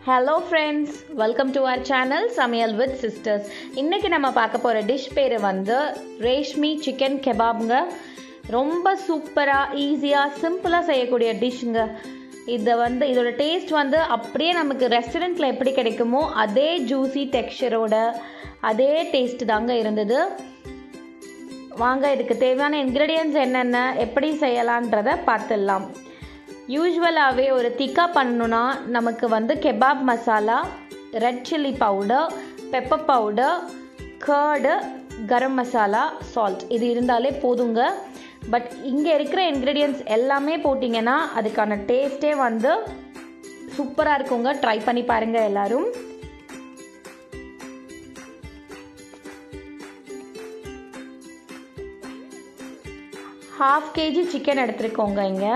hello friends welcome to our channel Samayal with sisters இன்றைக்கி நம்ம பார்க்க போகிற டிஷ் பேர் வந்து ரேஷ்மி சிக்கன் கெபாப்ங்க ரொம்ப சூப்பராக ஈஸியாக சிம்பிளாக செய்யக்கூடிய டிஷ்ஷுங்க இதை வந்து இதோட டேஸ்ட் வந்து அப்படியே நமக்கு ரெஸ்டாரண்ட்டில் எப்படி கிடைக்குமோ அதே ஜூசி டெக்ஸ்சரோட அதே டேஸ்ட் தாங்க இருந்தது வாங்க இதுக்கு தேவையான இன்க்ரீடியன்ஸ் என்னென்ன எப்படி செய்யலான்றதை பார்த்துடலாம் யூஸ்வலாகவே ஒரு திக்கா பண்ணணுன்னா நமக்கு வந்து kebab masala red chilli powder pepper powder curd garam masala salt இது இருந்தாலே போதுங்க பட் இங்கே இருக்கிற இன்க்ரீடியன்ஸ் எல்லாமே போட்டிங்கன்னா அதுக்கான டேஸ்ட்டே வந்து சூப்பராக இருக்குங்க ட்ரை பண்ணி பாருங்கள் எல்லோரும் ஹாஃப் கேஜி சிக்கன் எடுத்துருக்கோங்க இங்கே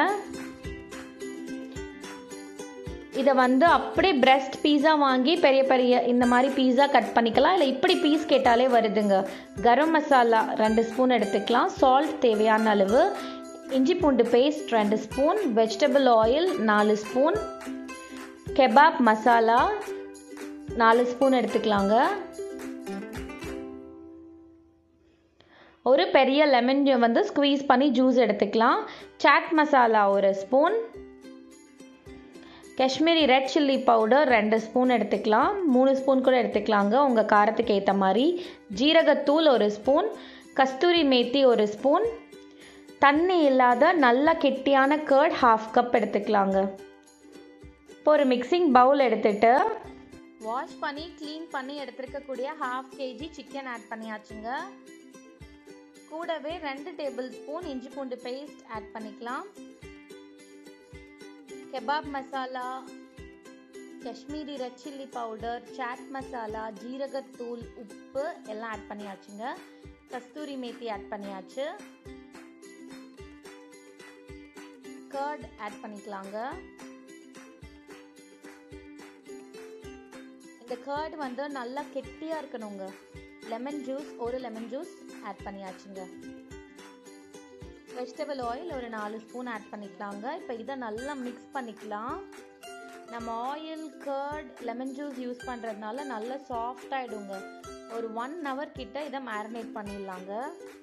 இதை வந்து அப்படியே பிரெஸ்ட் பீஸா வாங்கி பெரிய பெரிய இந்த மாதிரி பீஸா கட் பண்ணிக்கலாம் இல்லை இப்படி பீஸ் கேட்டாலே வருதுங்க கரம் மசாலா ரெண்டு ஸ்பூன் எடுத்துக்கலாம் சால்ட் தேவையான அளவு இஞ்சி பூண்டு பேஸ்ட் ரெண்டு ஸ்பூன் வெஜிடபிள் ஆயில் நாலு ஸ்பூன் கெபாப் மசாலா நாலு ஸ்பூன் எடுத்துக்கலாங்க ஒரு பெரிய லெமன் வந்து ஸ்குவீஸ் பண்ணி ஜூஸ் எடுத்துக்கலாம் சாட் மசாலா ஒரு spoon Kashmiri red chilli powder ரெண்டு ஸ்பூன் எடுத்துக்கலாம் மூணு ஸ்பூன் கூட எடுத்துக்கலாங்க உங்கள் காரத்துக்கு ஏற்ற மாதிரி ஜீரகத்தூள் ஒரு ஸ்பூன் கஸ்தூரி மேத்தி ஒரு ஸ்பூன் தண்ணி இல்லாத நல்ல கெட்டியான கர்ட் ஹாஃப் கப் எடுத்துக்கலாங்க இப்போ ஒரு மிக்சிங் பவுல் எடுத்துட்டு வாஷ் பண்ணி க்ளீன் பண்ணி எடுத்துருக்கக்கூடிய ஹாஃப் கேஜி சிக்கன் ஆட் பண்ணியாச்சுங்க கூடவே ரெண்டு டேபிள் ஸ்பூன் இஞ்சி பூண்டு பேஸ்ட் ஆட் பண்ணிக்கலாம் kebab masala Kashmiri red chilli powder chaat masala ஜீரகத்தூள் உப்பு எல்லாம் ஆட் பண்ணியாச்சுங்க கஸ்தூரி மேத்தி ஆட் பண்ணியாச்சு கர்ட் ஆட் பண்ணிக்கலாங்க இந்த கர்ட் வந்து நல்லா கெட்டியாக இருக்கணுங்க லெமன் ஜூஸ் ஒரு லெமன் ஜூஸ் ஆட் பண்ணியாச்சுங்க வெஜிடபிள் ஆயில் ஒரு நாலு ஸ்பூன் ஆட் பண்ணிக்கலாங்க இப்போ இதை நல்லா மிக்ஸ் பண்ணிக்கலாம் நம்ம oil curd lemon juice use பண்ணுறதுனால நல்லா சாஃப்ட் ஆகிடுங்க ஒரு ஒன் ஹவர் கிட்ட இதை மேரினேட் பண்ணிடலாங்க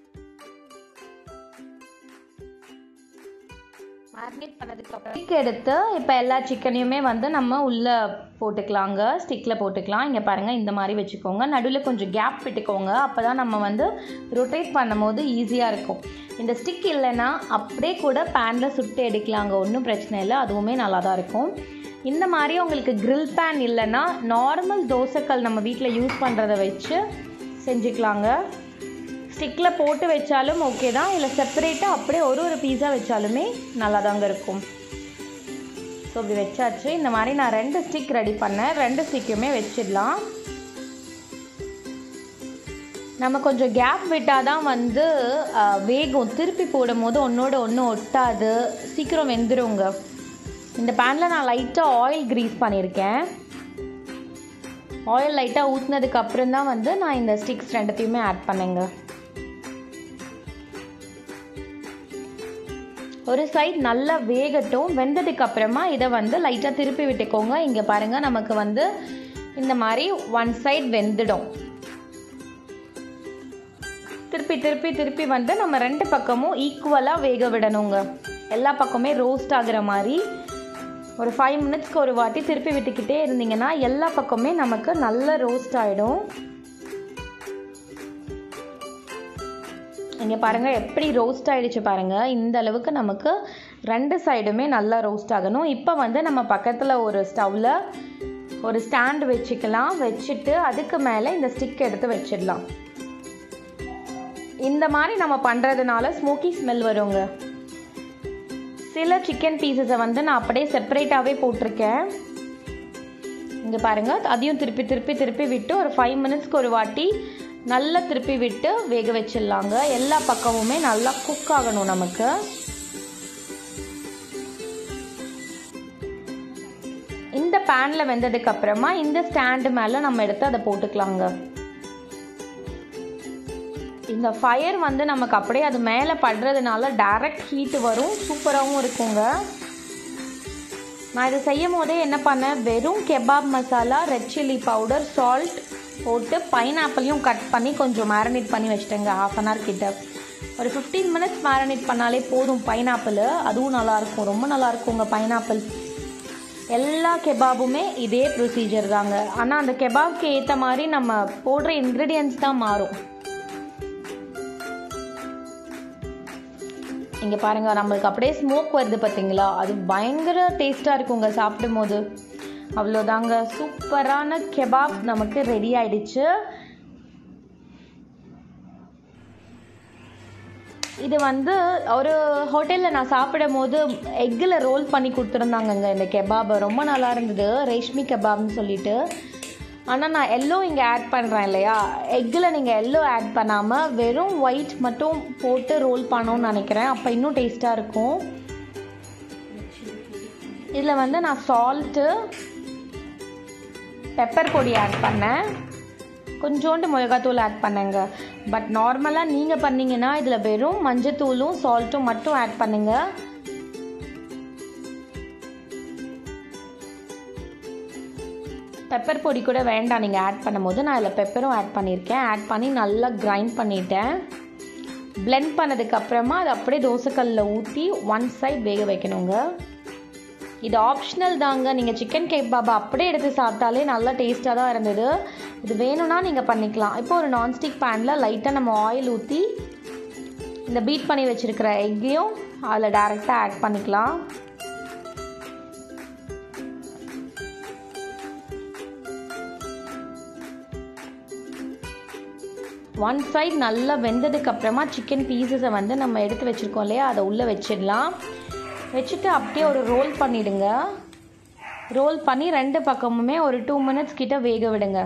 மேரினேட் பண்ணதுக்கப்புறம் ஸ்டிக் எடுத்து இப்போ எல்லா சிக்கனையுமே வந்து நம்ம உள்ளே போட்டுக்கலாங்க ஸ்டிக்கில் போட்டுக்கலாம் இங்கே பாருங்கள் இந்த மாதிரி வச்சுக்கோங்க நடுவில் கொஞ்சம் கேப் விட்டுக்கோங்க அப்போ தான் நம்ம வந்து ரொட்டேட் பண்ணும் போது ஈஸியாக இருக்கும் இந்த ஸ்டிக் இல்லைன்னா அப்படியே கூட பேனில் சுட்டு எடுக்கலாங்க ஒன்றும் பிரச்சனை இல்லை அதுவுமே நல்லா தான் இருக்கும் இந்த மாதிரி உங்களுக்கு க்ரில் பேன் இல்லைன்னா நார்மல் தோசைக்கல் நம்ம வீட்டில் யூஸ் பண்ணுறத வச்சு செஞ்சுக்கலாங்க ஸ்டிக்கில் போட்டு வச்சாலும் ஓகே தான் இல்லை செப்பரேட்டாக அப்படியே ஒரு ஒரு பீஸா வச்சாலுமே நல்லா தாங்க இருக்கும் ஸோ இப்படி வச்சாச்சு இந்த மாதிரி நான் ரெண்டு ஸ்டிக் ரெடி பண்ணேன் ரெண்டு ஸ்டிக்குமே வச்சிடலாம் நம்ம கொஞ்சம் கேப் விட்டால் தான் வந்து வேகம் திருப்பி போடும் போது ஒன்றோட ஒன்று ஒட்டாது சீக்கிரம் வெந்துருங்க இந்த பேனில் நான் லைட்டாக ஆயில் க்ரீஸ் பண்ணியிருக்கேன் ஆயில் லைட்டாக ஊற்றினதுக்கு அப்புறம் தான் வந்து நான் இந்த ஸ்டிக்ஸ் ரெண்டுத்தையுமே ஆட் பண்ணேங்க ஒரு சைட் நல்லா வேகட்டும் வெந்ததுக்கு அப்புறமா இதை வந்து லைட்டாக திருப்பி விட்டுக்கோங்க இங்கே பாருங்கள் நமக்கு வந்து இந்த மாதிரி ஒன் சைட் வெந்துடும் திருப்பி திருப்பி திருப்பி வந்து நம்ம ரெண்டு பக்கமும் ஈக்குவலாக வேக விடணுங்க எல்லா பக்கமே ரோஸ்ட் ஆகுற மாதிரி ஒரு ஃபைவ் மினிட்ஸ்க்கு ஒரு வாட்டி திருப்பி விட்டுக்கிட்டே இருந்தீங்கன்னா எல்லா பக்கமே நமக்கு நல்ல ரோஸ்ட் ஆகிடும் இங்கே பாருங்கள் எப்படி ரோஸ்ட் ஆகிடுச்சு பாருங்கள் இந்த அளவுக்கு நமக்கு ரெண்டு சைடுமே நல்லா ரோஸ்ட் ஆகணும் இப்போ வந்து நம்ம பக்கத்தில் ஒரு ஸ்டவ்வில் ஒரு ஸ்டாண்ட் வச்சுக்கலாம் வச்சுட்டு அதுக்கு மேலே இந்த ஸ்டிக் எடுத்து வச்சிடலாம் இந்த மாதிரி நம்ம பண்ணுறதுனால ஸ்மோக்கி ஸ்மெல் வருங்க சில சிக்கன் பீசஸை வந்து நான் அப்படியே செப்பரேட்டாகவே போட்டிருக்கேன் இங்கே பாருங்கள் அதையும் திருப்பி திருப்பி திருப்பி விட்டு ஒரு ஃபைவ் மினிட்ஸ்க்கு ஒரு வாட்டி நல்லா திருப்பி விட்டு வேக வச்சிடலாங்க எல்லா பக்கமுமே நல்லா குக் ஆகணும் நமக்கு இந்த பேனில் வெந்ததுக்கு அப்புறமா இந்த ஸ்டாண்டு மேலே நம்ம எடுத்து அதை போட்டுக்கலாங்க இந்த ஃபயர் வந்து நமக்கு அப்படியே அது மேலே படுறதுனால டைரக்ட் ஹீட்டு வரும் சூப்பராகவும் இருக்குங்க நான் இதை செய்யும் போதே என்ன பண்ணேன் வெறும் kebab masala red chilli powder salt போட்டு பைனாப்பிளையும் கட் பண்ணி கொஞ்சம் மேரினேட் பண்ணி வச்சுட்டேங்க ஹாஃப் அன் ஹவர் கிட்ட ஒரு ஃபிஃப்டீன் மினிட்ஸ் மேரினேட் பண்ணாலே போதும் பைனாப்பிள் அதுவும் நல்லாயிருக்கும் ரொம்ப நல்லாயிருக்குங்க பைனாப்பிள் எல்லா கெபாபுமே இதே ப்ரொசீஜர் தாங்க ஆனால் அந்த கெபாப்க்கு ஏற்ற மாதிரி நம்ம போடுற இன்க்ரீடியன்ஸ் தான் மாறும் இங்கே பாருங்கள் நம்மளுக்கு அப்படியே ஸ்மோக் வருது பார்த்தீங்களா அது பயங்கர டேஸ்ட்டாக இருக்குங்க சாப்பிடும் போது அவ்வளோதாங்க சூப்பரான கெபாப் நமக்கு ரெடி ஆயிடுச்சு இது வந்து ஒரு ஹோட்டலில் நான் சாப்பிடும் போது எக்கில் ரோல் பண்ணி கொடுத்துருந்தாங்கங்க இந்த கெபாப் ரொம்ப நல்லா இருந்தது ரேஷ்மி கெபாப்னு சொல்லிட்டு ஆனால் நான் எல்லோ இங்கே ஆட் பண்ணுறேன் இல்லையா எக்கில் நீங்கள் எல்லோ ஆட் பண்ணாமல் வெறும் ஒயிட் மட்டும் போட்டு ரோல் பண்ணோன்னு நினைக்கிறேன் அப்போ இன்னும் டேஸ்ட்டாக இருக்கும் இதில் வந்து நான் சால்ட்டு பெப்பர் பொடி ஆட் பண்ணேன் கொஞ்சோண்டு மிளகாத்தூள் ஆட் பண்ணேங்க பட் நார்மலாக நீங்கள் பண்ணீங்கன்னா இதில் வெறும் மஞ்சத்தூளும் சால்ட்டும் மட்டும் ஆட் பண்ணுங்கள் பெப்பர் பொடி கூட வேண்டாம் நீங்கள் ஆட் பண்ணும்போது நான் இதில் பெப்பரும் ஆட் பண்ணியிருக்கேன் ஆட் பண்ணி நல்லா கிரைண்ட் பண்ணிட்டேன் பிளெண்ட் பண்ணதுக்கப்புறமா அது அப்படியே தோசைக்கல்லில் ஊற்றி ஒன் சைட் வேக வைக்கணுங்க இது ஆப்ஷனல் தாங்க நீங்கள் சிக்கன் கேபாபா அப்படியே எடுத்து சாப்பிட்டாலே நல்லா டேஸ்ட்டாக தான் இருந்தது இது வேணும்னா நீங்கள் பண்ணிக்கலாம் இப்போ ஒரு நான்ஸ்டிக் பேனில் லைட்டாக நம்ம ஆயில் ஊற்றி இந்த பீட் பண்ணி வச்சுருக்கிற எக்கையும் அதில் டேரெக்டாக ஆட் பண்ணிக்கலாம் ஒன் சைட் நல்லா வெந்ததுக்கு அப்புறமா சிக்கன் பீசஸை வந்து நம்ம எடுத்து வச்சுருக்கோம் இல்லையா அதை உள்ளே வச்சிடலாம் வச்சுட்டு அப்படியே ஒரு ரோல் பண்ணிவிடுங்க ரோல் பண்ணி ரெண்டு பக்கமுமே ஒரு டூ மினிட்ஸ் கிட்ட வேக விடுங்க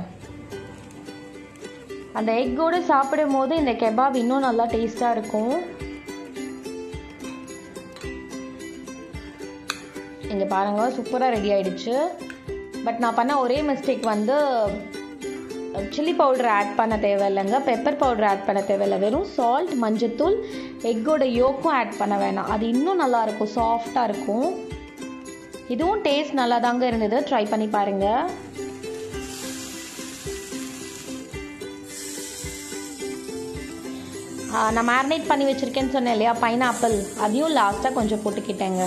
அந்த எக்கோடு சாப்பிடும் போது இந்த கெபாப் இன்னும் நல்லா டேஸ்ட்டாக இருக்கும் இங்கே பாருங்கள் சூப்பராக ரெடி ஆயிடுச்சு பட் நான் பண்ண ஒரே மிஸ்டேக் வந்து சில்லி பவுடர் ஆட் பண்ண தேவையில்லைங்க பெப்பர் பவுடர் ஆட் பண்ண தேவையில்லை வெறும் சால்ட் மஞ்சத்தூள் எக்கோட யோக்கும் ஆட் பண்ண வேணாம் அது இன்னும் நல்லாயிருக்கும் சாஃப்டாக இருக்கும் இதுவும் டேஸ்ட் நல்லா தாங்க இருந்தது ட்ரை பண்ணி பாருங்கள் நான் மேரினேட் பண்ணி வச்சுருக்கேன்னு சொன்னேன் இல்லையா பைனாப்பிள் அதையும் லாஸ்ட்டாக கொஞ்சம் போட்டுக்கிட்டேங்க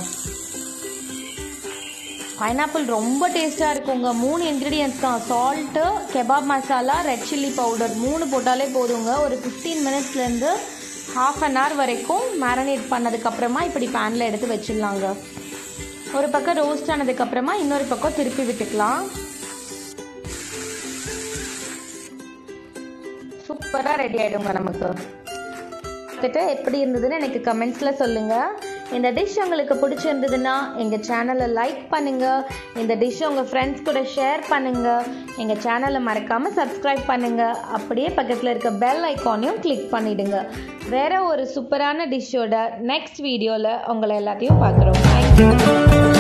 பைனாப்பிள் ரொம்ப டேஸ்ட்டாக இருக்குங்க மூணு இன்க்ரீடியன்ஸ் தான் salt kebab masala red chilli powder மூணு போட்டாலே போதுங்க ஒரு ஃபிஃப்டீன் மினிட்ஸ்லேருந்து ஹாஃப் அன் ஹவர் வரைக்கும் மேரினேட் பண்ணதுக்கப்புறமா இப்படி பேனில் எடுத்து வச்சிடலாங்க ஒரு பக்கம் ரோஸ்ட் ஆனதுக்கப்புறமா இன்னொரு பக்கம் திருப்பி விட்டுக்கலாம் சூப்பராக ரெடி ஆகிடுங்க நமக்கு பார்த்துட்டு எப்படி இருந்ததுன்னு எனக்கு கமெண்ட்ஸில் சொல்லுங்கள் இந்த டிஷ் உங்களுக்கு பிடிச்சிருந்ததுன்னா எங்கள் சேனலை லைக் பண்ணுங்கள் இந்த டிஷ் உங்கள் ஃப்ரெண்ட்ஸ் கூட ஷேர் பண்ணுங்கள் எங்கள் சேனலை மறக்காமல் சப்ஸ்கிரைப் பண்ணுங்கள் அப்படியே பக்கத்தில் இருக்க பெல் ஐக்கானையும் கிளிக் பண்ணிவிடுங்க வேறு ஒரு சூப்பரான டிஷ்ஷோட நெக்ஸ்ட் வீடியோவில் உங்களை எல்லாத்தையும் பார்க்குறோம் தேங்க்யூ